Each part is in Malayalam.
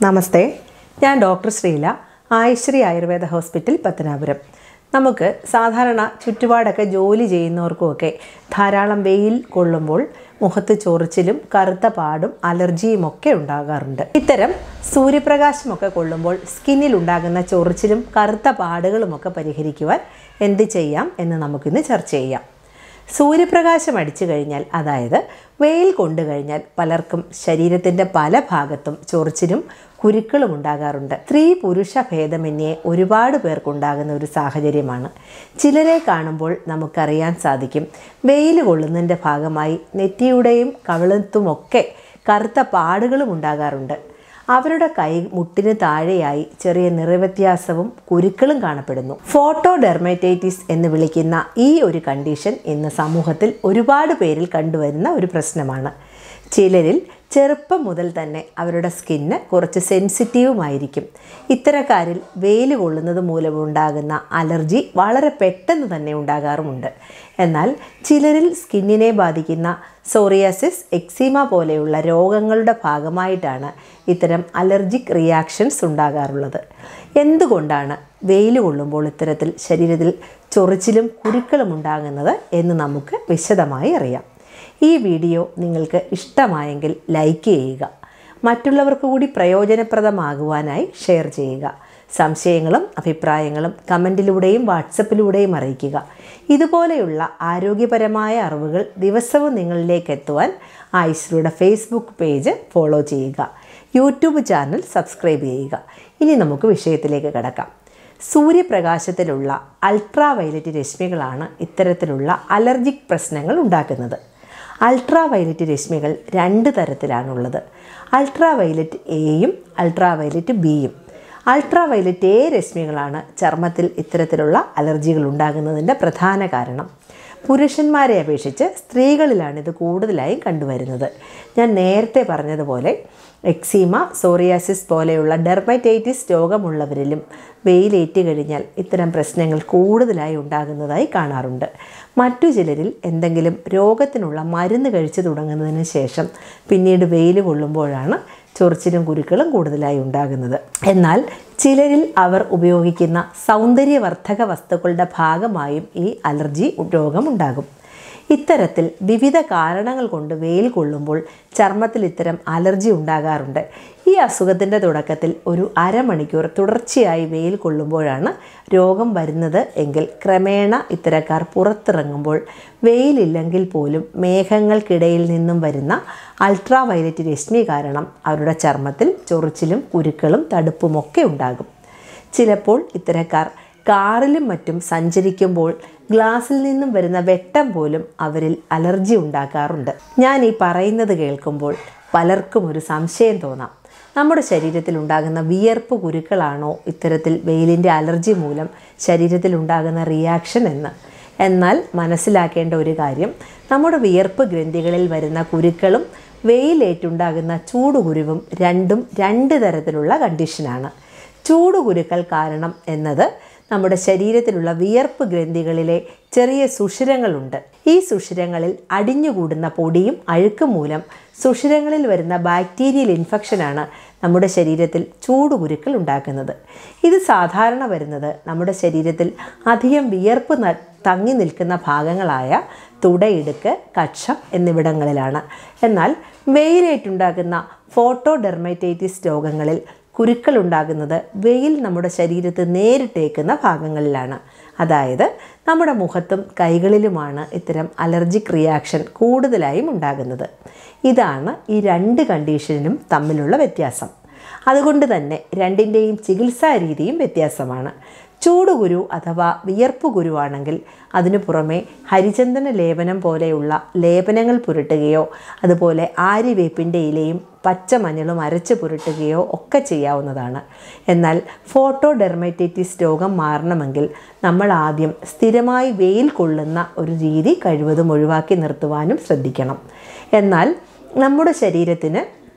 നമസ്തേ ഞാൻ ഡോക്ടർ ശ്രീല ആയുശ്രീ ആയുർവേദ ഹോസ്പിറ്റൽ പത്തനാപുരം നമുക്ക് സാധാരണ ചുറ്റുപാടൊക്കെ ജോലി ചെയ്യുന്നവർക്കുമൊക്കെ ധാരാളം വെയിൽ കൊള്ളുമ്പോൾ മുഖത്ത് ചൊറിച്ചിലും കറുത്ത പാടും അലർജിയും ഒക്കെ ഉണ്ടാകാറുണ്ട് ഇത്തരം സൂര്യപ്രകാശമൊക്കെ കൊള്ളുമ്പോൾ സ്കിന്നിൽ ഉണ്ടാകുന്ന ചൊറിച്ചിലും കറുത്ത പാടുകളുമൊക്കെ പരിഹരിക്കുവാൻ എന്ത് ചെയ്യാം എന്ന് നമുക്കിന്ന് ചർച്ച ചെയ്യാം സൂര്യപ്രകാശം അടിച്ചു കഴിഞ്ഞാൽ അതായത് വെയിൽ കൊണ്ടു കഴിഞ്ഞാൽ പലർക്കും ശരീരത്തിൻ്റെ പല ഭാഗത്തും ചൊറിച്ചിലും കുരുക്കളും ഉണ്ടാകാറുണ്ട് സ്ത്രീ പുരുഷ ഭേദമന്യേ ഒരുപാട് പേർക്കുണ്ടാകുന്ന ഒരു സാഹചര്യമാണ് ചിലരെ കാണുമ്പോൾ നമുക്കറിയാൻ സാധിക്കും വെയിൽ കൊള്ളുന്നതിൻ്റെ ഭാഗമായി നെറ്റിയുടെയും കവിളത്തുമൊക്കെ കറുത്ത പാടുകളും ഉണ്ടാകാറുണ്ട് അവരുടെ കൈ മുട്ടിന് താഴെയായി ചെറിയ നിറവ്യത്യാസവും കുരുക്കളും കാണപ്പെടുന്നു ഫോട്ടോ ഡെർമറ്റൈറ്റിസ് എന്ന് വിളിക്കുന്ന ഈ ഒരു കണ്ടീഷൻ ഇന്ന് സമൂഹത്തിൽ ഒരുപാട് പേരിൽ കണ്ടുവരുന്ന ഒരു പ്രശ്നമാണ് ചിലരിൽ ചെറുപ്പം മുതൽ തന്നെ അവരുടെ സ്കിന്ന് കുറച്ച് സെൻസിറ്റീവുമായിരിക്കും ഇത്തരക്കാരിൽ വെയിൽ കൊള്ളുന്നത് മൂലമുണ്ടാകുന്ന അലർജി വളരെ പെട്ടെന്ന് തന്നെ ഉണ്ടാകാറുമുണ്ട് എന്നാൽ ചിലരിൽ സ്കിന്നിനെ ബാധിക്കുന്ന സോറിയാസിസ് എക്സീമ പോലെയുള്ള രോഗങ്ങളുടെ ഭാഗമായിട്ടാണ് ഇത്തരം അലർജിക് റിയാക്ഷൻസ് ഉണ്ടാകാറുള്ളത് എന്തുകൊണ്ടാണ് വെയിൽ കൊള്ളുമ്പോൾ ഇത്തരത്തിൽ ശരീരത്തിൽ ചൊറിച്ചിലും കുരുക്കളും ഉണ്ടാകുന്നത് എന്ന് നമുക്ക് വിശദമായി അറിയാം ഈ വീഡിയോ നിങ്ങൾക്ക് ഇഷ്ടമായെങ്കിൽ ലൈക്ക് ചെയ്യുക മറ്റുള്ളവർക്ക് കൂടി പ്രയോജനപ്രദമാകുവാനായി ഷെയർ ചെയ്യുക സംശയങ്ങളും അഭിപ്രായങ്ങളും കമൻറ്റിലൂടെയും വാട്സപ്പിലൂടെയും അറിയിക്കുക ഇതുപോലെയുള്ള ആരോഗ്യപരമായ അറിവുകൾ ദിവസവും നിങ്ങളിലേക്ക് എത്തുവാൻ ആയുശ്രീയുടെ ഫേസ്ബുക്ക് പേജ് ഫോളോ ചെയ്യുക യൂട്യൂബ് ചാനൽ സബ്സ്ക്രൈബ് ചെയ്യുക ഇനി നമുക്ക് വിഷയത്തിലേക്ക് കിടക്കാം സൂര്യപ്രകാശത്തിലുള്ള അൾട്രാ വയലറ്റ് രശ്മികളാണ് ഇത്തരത്തിലുള്ള അലർജിക് പ്രശ്നങ്ങൾ ഉണ്ടാക്കുന്നത് അൾട്രാ വയലറ്റ് രശ്മികൾ രണ്ട് തരത്തിലാണുള്ളത് അൾട്രാ വയലറ്റ് എയും അൾട്രാ വയലറ്റ് ബിയും അൾട്രാ വയലറ്റ് എ രശ്മികളാണ് ചർമ്മത്തിൽ ഇത്തരത്തിലുള്ള അലർജികൾ ഉണ്ടാകുന്നതിൻ്റെ പ്രധാന കാരണം പുരുഷന്മാരെ അപേക്ഷിച്ച് സ്ത്രീകളിലാണ് ഇത് കൂടുതലായും കണ്ടുവരുന്നത് ഞാൻ നേരത്തെ പറഞ്ഞതുപോലെ എക്സീമ സോറിയാസിസ് പോലെയുള്ള ഡെർമറ്റൈറ്റിസ് രോഗമുള്ളവരിലും വെയിലേറ്റ് കഴിഞ്ഞാൽ ഇത്തരം പ്രശ്നങ്ങൾ കൂടുതലായി ഉണ്ടാകുന്നതായി കാണാറുണ്ട് മറ്റു ചിലരിൽ എന്തെങ്കിലും രോഗത്തിനുള്ള മരുന്ന് കഴിച്ചു തുടങ്ങുന്നതിന് ശേഷം പിന്നീട് വെയിൽ കൊള്ളുമ്പോഴാണ് ചൊറിച്ചിലും കുരുക്കളും കൂടുതലായി ഉണ്ടാകുന്നത് എന്നാൽ ചിലരിൽ അവർ ഉപയോഗിക്കുന്ന സൗന്ദര്യവർദ്ധക വസ്തുക്കളുടെ ഭാഗമായും ഈ അലർജി രോഗം ഉണ്ടാകും ഇത്തരത്തിൽ വിവിധ കാരണങ്ങൾ കൊണ്ട് വെയിൽ കൊള്ളുമ്പോൾ ചർമ്മത്തിൽ ഇത്തരം അലർജി ഉണ്ടാകാറുണ്ട് ഈ അസുഖത്തിൻ്റെ തുടക്കത്തിൽ ഒരു അരമണിക്കൂർ തുടർച്ചയായി വെയിൽ കൊള്ളുമ്പോഴാണ് രോഗം വരുന്നത് എങ്കിൽ ക്രമേണ ഇത്തരക്കാർ പുറത്തിറങ്ങുമ്പോൾ വെയിലില്ലെങ്കിൽ പോലും മേഘങ്ങൾക്കിടയിൽ നിന്നും വരുന്ന അൾട്രാ വയലറ്റ് രശ്മി കാരണം അവരുടെ ചർമ്മത്തിൽ ചൊറിച്ചിലും കുരുക്കളും തടുപ്പുമൊക്കെ ഉണ്ടാകും ചിലപ്പോൾ ഇത്തരക്കാർ കാറിലും മറ്റും സഞ്ചരിക്കുമ്പോൾ ഗ്ലാസ്സിൽ നിന്നും വരുന്ന വെട്ടം പോലും അവരിൽ അലർജി ഉണ്ടാക്കാറുണ്ട് ഞാൻ ഈ പറയുന്നത് കേൾക്കുമ്പോൾ പലർക്കും ഒരു സംശയം തോന്നാം നമ്മുടെ ശരീരത്തിൽ ഉണ്ടാകുന്ന വിയർപ്പ് കുരുക്കളാണോ ഇത്തരത്തിൽ വെയിലിൻ്റെ അലർജി മൂലം ശരീരത്തിൽ ഉണ്ടാകുന്ന റിയാക്ഷൻ എന്ന് എന്നാൽ മനസ്സിലാക്കേണ്ട ഒരു കാര്യം നമ്മുടെ വിയർപ്പ് ഗ്രന്ഥികളിൽ വരുന്ന കുരുക്കളും വെയിലേറ്റുണ്ടാകുന്ന ചൂടുകുരുവും രണ്ടും രണ്ട് തരത്തിലുള്ള കണ്ടീഷനാണ് ചൂടുകുരുക്കൾ കാരണം എന്നത് നമ്മുടെ ശരീരത്തിലുള്ള വിയർപ്പ് ഗ്രന്ഥികളിലെ ചെറിയ സുഷിരങ്ങളുണ്ട് ഈ സുഷിരങ്ങളിൽ അടിഞ്ഞുകൂടുന്ന പൊടിയും അഴുക്കും മൂലം സുഷിരങ്ങളിൽ വരുന്ന ബാക്ടീരിയൽ ഇൻഫെക്ഷനാണ് നമ്മുടെ ശരീരത്തിൽ ചൂടുകുരുക്കൾ ഉണ്ടാക്കുന്നത് ഇത് സാധാരണ വരുന്നത് നമ്മുടെ ശരീരത്തിൽ അധികം വിയർപ്പ് തങ്ങി നിൽക്കുന്ന ഭാഗങ്ങളായ തുടയിടുക്ക് കക്ഷം എന്നിവിടങ്ങളിലാണ് എന്നാൽ വെയിലേറ്റുണ്ടാകുന്ന ഫോട്ടോ ഡെർമറ്റൈറ്റിസ് രോഗങ്ങളിൽ കുരുക്കൾ ഉണ്ടാകുന്നത് വെയിൽ നമ്മുടെ ശരീരത്ത് നേരിട്ടേക്കുന്ന ഭാഗങ്ങളിലാണ് അതായത് നമ്മുടെ മുഖത്തും കൈകളിലുമാണ് ഇത്തരം അലർജിക് റിയാക്ഷൻ കൂടുതലായും ഉണ്ടാകുന്നത് ഇതാണ് ഈ രണ്ട് കണ്ടീഷനും തമ്മിലുള്ള വ്യത്യാസം അതുകൊണ്ട് തന്നെ രണ്ടിൻ്റെയും ചികിത്സാ രീതിയും വ്യത്യാസമാണ് ചൂടുകുരു അഥവാ വിയർപ്പ് ഗുരുവാണെങ്കിൽ അതിനു പുറമെ ഹരിചന്ദന ലേപനം പോലെയുള്ള ലേപനങ്ങൾ പുരട്ടുകയോ അതുപോലെ ആര്യവേപ്പിൻ്റെ ഇലയും പച്ചമഞ്ഞളും അരച്ച് പുരട്ടുകയോ ഒക്കെ ചെയ്യാവുന്നതാണ് എന്നാൽ ഫോട്ടോ ഡെർമറ്റൈറ്റിസ് രോഗം മാറണമെങ്കിൽ നമ്മൾ ആദ്യം സ്ഥിരമായി വെയിൽ കൊള്ളുന്ന ഒരു രീതി കഴിവതും ഒഴിവാക്കി നിർത്തുവാനും ശ്രദ്ധിക്കണം എന്നാൽ നമ്മുടെ ശരീരത്തിന്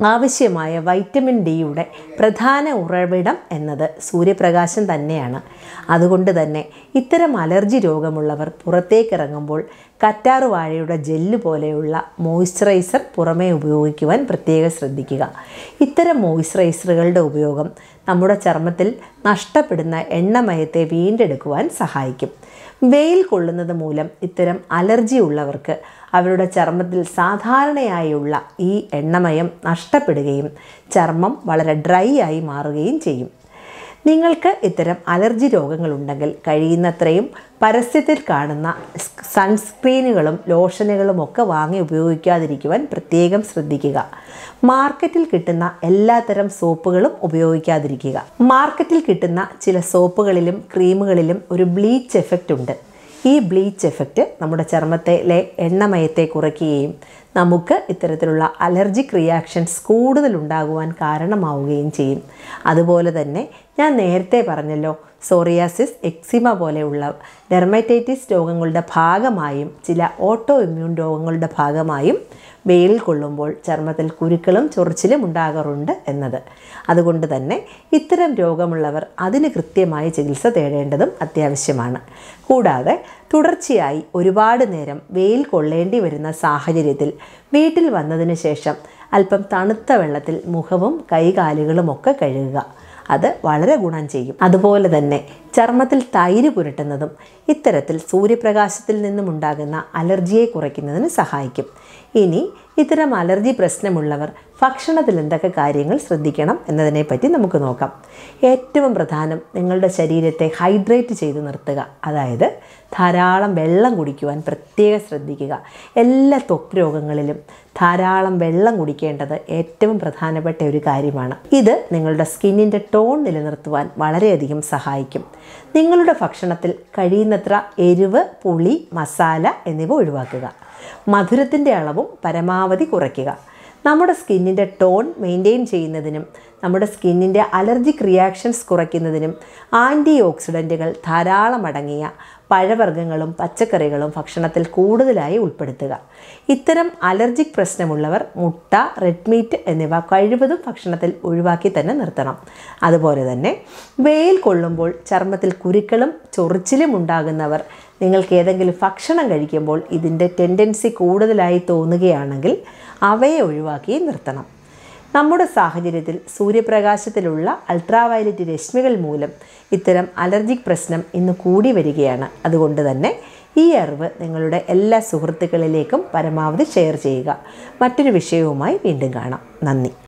ആവശ്യമായ വൈറ്റമിൻ ഡിയുടെ പ്രധാന ഉറവിടം എന്നത് സൂര്യപ്രകാശം തന്നെയാണ് അതുകൊണ്ട് തന്നെ ഇത്തരം അലർജി രോഗമുള്ളവർ പുറത്തേക്കിറങ്ങുമ്പോൾ കറ്റാർ വാഴയുടെ ജെല്ല് പോലെയുള്ള മോയ്സ്ചറൈസർ പുറമേ ഉപയോഗിക്കുവാൻ പ്രത്യേകം ശ്രദ്ധിക്കുക ഇത്തരം മോയ്സ്ചറൈസറുകളുടെ ഉപയോഗം നമ്മുടെ ചർമ്മത്തിൽ നഷ്ടപ്പെടുന്ന എണ്ണമയത്തെ വീണ്ടെടുക്കുവാൻ സഹായിക്കും വെയിൽ കൊള്ളുന്നത് മൂലം ഇത്തരം അലർജി ഉള്ളവർക്ക് അവരുടെ ചർമ്മത്തിൽ സാധാരണയായുള്ള ഈ എണ്ണമയം നഷ്ടപ്പെടുകയും ചർമ്മം വളരെ ഡ്രൈ ആയി മാറുകയും ചെയ്യും നിങ്ങൾക്ക് ഇത്തരം അലർജി രോഗങ്ങളുണ്ടെങ്കിൽ കഴിയുന്നത്രയും പരസ്യത്തിൽ കാണുന്ന സൺസ്ക്രീനുകളും ലോഷനുകളും ഒക്കെ വാങ്ങി ഉപയോഗിക്കാതിരിക്കുവാൻ പ്രത്യേകം ശ്രദ്ധിക്കുക മാർക്കറ്റിൽ കിട്ടുന്ന എല്ലാത്തരം സോപ്പുകളും ഉപയോഗിക്കാതിരിക്കുക മാർക്കറ്റിൽ കിട്ടുന്ന ചില സോപ്പുകളിലും ക്രീമുകളിലും ഒരു ബ്ലീച്ച് എഫക്റ്റ് ഉണ്ട് ഈ ബ്ലീച്ച് എഫക്റ്റ് നമ്മുടെ ചർമ്മത്തിലെ എണ്ണമയത്തെ കുറയ്ക്കുകയും നമുക്ക് ഇത്തരത്തിലുള്ള അലർജിക് റിയാക്ഷൻസ് കൂടുതൽ ഉണ്ടാകുവാൻ കാരണമാവുകയും ചെയ്യും അതുപോലെ തന്നെ ഞാൻ നേരത്തെ പറഞ്ഞല്ലോ സോറിയാസിസ് എക്സിമ പോലെയുള്ള ഡെർമറ്റൈറ്റിസ് രോഗങ്ങളുടെ ഭാഗമായും ചില ഓട്ടോ ഇമ്മ്യൂൺ രോഗങ്ങളുടെ ഭാഗമായും വെയിൽ കൊള്ളുമ്പോൾ ചർമ്മത്തിൽ കുരുക്കളും ചൊറിച്ചിലും ഉണ്ടാകാറുണ്ട് എന്നത് അതുകൊണ്ട് തന്നെ ഇത്തരം രോഗമുള്ളവർ അതിന് കൃത്യമായ ചികിത്സ തേടേണ്ടതും അത്യാവശ്യമാണ് കൂടാതെ തുടർച്ചയായി ഒരുപാട് നേരം വെയിൽ കൊള്ളേണ്ടി വരുന്ന സാഹചര്യത്തിൽ വീട്ടിൽ വന്നതിന് ശേഷം അല്പം തണുത്ത വെള്ളത്തിൽ മുഖവും കൈകാലുകളും ഒക്കെ കഴുകുക അത് വളരെ ഗുണം ചെയ്യും അതുപോലെ തന്നെ ചർമ്മത്തിൽ തൈര് പുരട്ടുന്നതും ഇത്തരത്തിൽ സൂര്യപ്രകാശത്തിൽ നിന്നും ഉണ്ടാകുന്ന അലർജിയെ കുറയ്ക്കുന്നതിന് സഹായിക്കും ഇനി ഇത്തരം അലർജി പ്രശ്നമുള്ളവർ ഭക്ഷണത്തിൽ എന്തൊക്കെ കാര്യങ്ങൾ ശ്രദ്ധിക്കണം എന്നതിനെപ്പറ്റി നമുക്ക് നോക്കാം ഏറ്റവും പ്രധാനം നിങ്ങളുടെ ശരീരത്തെ ഹൈഡ്രേറ്റ് ചെയ്ത് നിർത്തുക അതായത് ധാരാളം വെള്ളം കുടിക്കുവാൻ പ്രത്യേകം ശ്രദ്ധിക്കുക എല്ലാ ത്വക്ക് രോഗങ്ങളിലും ധാരാളം വെള്ളം കുടിക്കേണ്ടത് ഏറ്റവും പ്രധാനപ്പെട്ട ഒരു കാര്യമാണ് ഇത് നിങ്ങളുടെ സ്കിന്നിൻ്റെ ടോൺ നിലനിർത്തുവാൻ വളരെയധികം സഹായിക്കും നിങ്ങളുടെ ഭക്ഷണത്തിൽ കഴിയുന്നത്ര എരിവ് പുളി മസാല എന്നിവ ഒഴിവാക്കുക മധുരത്തിൻ്റെ അളവും പരമാവധി കുറയ്ക്കുക നമ്മുടെ സ്കിന്നിൻ്റെ ടോൺ മെയിൻറ്റെയിൻ ചെയ്യുന്നതിനും നമ്മുടെ സ്കിന്നിൻ്റെ അലർജിക് റിയാക്ഷൻസ് കുറയ്ക്കുന്നതിനും ആൻറ്റി ഓക്സിഡൻറ്റുകൾ ധാരാളം അടങ്ങിയ പഴവർഗ്ഗങ്ങളും പച്ചക്കറികളും ഭക്ഷണത്തിൽ കൂടുതലായി ഉൾപ്പെടുത്തുക ഇത്തരം അലർജിക് പ്രശ്നമുള്ളവർ മുട്ട റെഡ് മീറ്റ് എന്നിവ കഴിവതും ഭക്ഷണത്തിൽ ഒഴിവാക്കി തന്നെ നിർത്തണം അതുപോലെ തന്നെ വെയിൽ കൊള്ളുമ്പോൾ ചർമ്മത്തിൽ കുരുക്കളും ചൊറിച്ചിലും ഉണ്ടാകുന്നവർ നിങ്ങൾക്ക് ഏതെങ്കിലും ഭക്ഷണം കഴിക്കുമ്പോൾ ഇതിൻ്റെ ടെൻഡൻസി കൂടുതലായി തോന്നുകയാണെങ്കിൽ അവയെ ഒഴിവാക്കി നിർത്തണം നമ്മുടെ സാഹചര്യത്തിൽ സൂര്യപ്രകാശത്തിലുള്ള അൾട്രാവയലറ്റ് രശ്മികൾ മൂലം ഇത്തരം അലർജിക് പ്രശ്നം ഇന്ന് കൂടി വരികയാണ് അതുകൊണ്ട് തന്നെ ഈ അറിവ് നിങ്ങളുടെ എല്ലാ സുഹൃത്തുക്കളിലേക്കും പരമാവധി ഷെയർ ചെയ്യുക മറ്റൊരു വിഷയവുമായി വീണ്ടും കാണാം നന്ദി